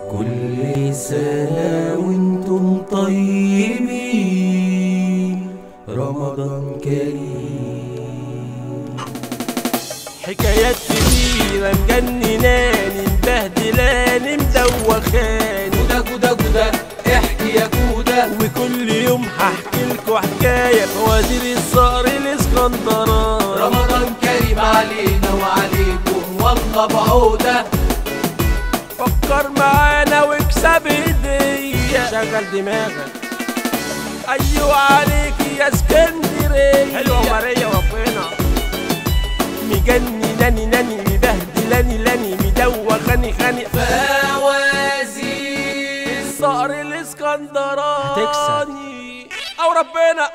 كل سنة وانتم طيبين رمضان كريم حكايات كتيرة مجنناني مبهدلاني مدوخاني جودة جودة جودة احكي يا جودة وكل يوم هحكي لكم حكاية فوازير الصقر الاسكندراني رمضان كريم علينا وعليكم والله بعودة فكر معانا واكسب هدية شغل دماغك ايوه عليك يا اسكندرية حلوة ماريا ربنا مجنناني ناني مبهدلاني لاني مدوخاني خاني فوازير الصقر الاسكندراني هتكسب. او ربنا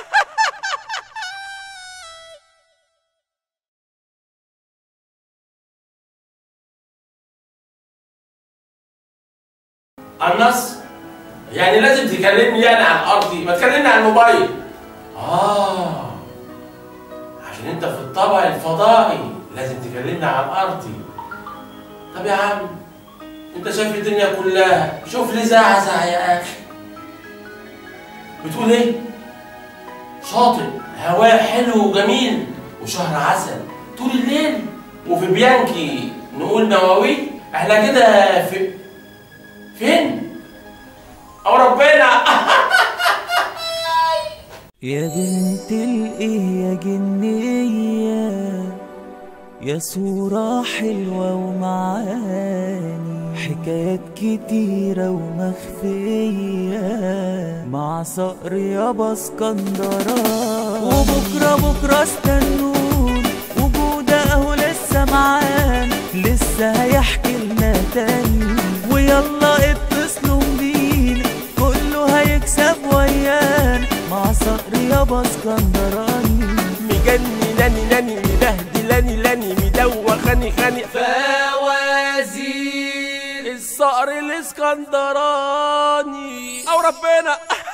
النص يعني لازم تكلمني يعني عن ارضي ما تكلمني عن الموبايل اه عشان انت في الطبع الفضائي لازم تكلمني عن ارضي طب يا عم انت شايف الدنيا كلها شوف لي زعزع يا اخي بتقول ايه شاطئ هواء حلو وجميل وشهر عسل طول الليل وفي بيانكي نقول نواوي احنا كده في فين؟ أو ربنا يا بنت الايه يا جنية يا صورة حلوة ومعاني حكايات كتيرة ومخفية مع صقر يابا اسكندراني وبكرة بكرة استنون وجودة اهو لسه معانا لسه هيحكي لنا تاني ويلا اتصلوا بينا كله هيكسب ويانا مع صقر يابا اسكندراني مجنناني ناني مبهدلاني لاني مدوخاني خاني فوازير الصقر الاسكندراني او ربنا